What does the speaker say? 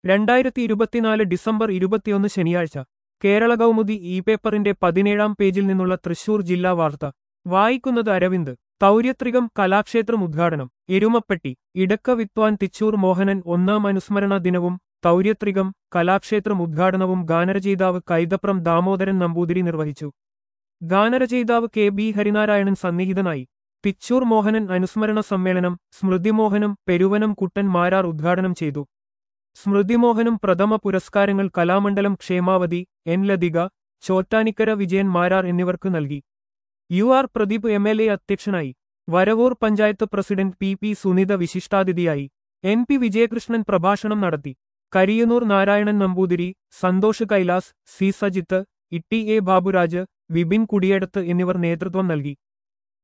രണ്ടായിരത്തി ഇരുപത്തിനാല് ഡിസംബർ ഇരുപത്തിയൊന്ന് ശനിയാഴ്ച കേരള കൗമുദി ഇ പേപ്പറിന്റെ പതിനേഴാം പേജിൽ നിന്നുള്ള തൃശൂർ ജില്ലാ വാർത്ത വായിക്കുന്നത് അരവിന്ദ് തൗര്യത്രികം കലാക്ഷേത്രം ഉദ്ഘാടനം എരുമപ്പെട്ടി ഇടക്ക വിദ്വാൻ തിച്ചൂർ മോഹനൻ ഒന്നാം അനുസ്മരണ ദിനവും തൗര്യത്രികം കലാക്ഷേത്രം ഉദ്ഘാടനവും ഗാനരചയിതാവ് കൈതപ്രം ദാമോദരൻ നമ്പൂതിരി നിർവഹിച്ചു ഗാനരചയിതാവ് കെ ബി ഹരിനാരായണൻ സന്നിഹിതനായി തിച്ചൂർ മോഹനൻ അനുസ്മരണ സമ്മേളനം സ്മൃതിമോഹനം പെരുവനം കുട്ടൻ മാരാർ ഉദ്ഘാടനം ചെയ്തു സ്മൃതിമോഹനം പ്രഥമ പുരസ്കാരങ്ങൾ കലാമണ്ഡലം ക്ഷേമാവതി എൻ ലതിക ചോറ്റാനിക്കര വിജയൻ മാരാർ എന്നിവർക്ക് നൽകി U R Pradeep M L A അധ്യക്ഷനായി Varavoor panchayat president P P Sunitha വിശിഷ്ടാതിഥിയായി എൻ പി വിജയകൃഷ്ണൻ പ്രഭാഷണം നടത്തി കരിയനൂർ നാരായണൻ നമ്പൂതിരി സന്തോഷ് കൈലാസ് സി സജിത്ത് ഇട്ടി എ ബാബുരാജ് വിപിൻ കുടിയടത്ത് എന്നിവർ നേതൃത്വം നൽകി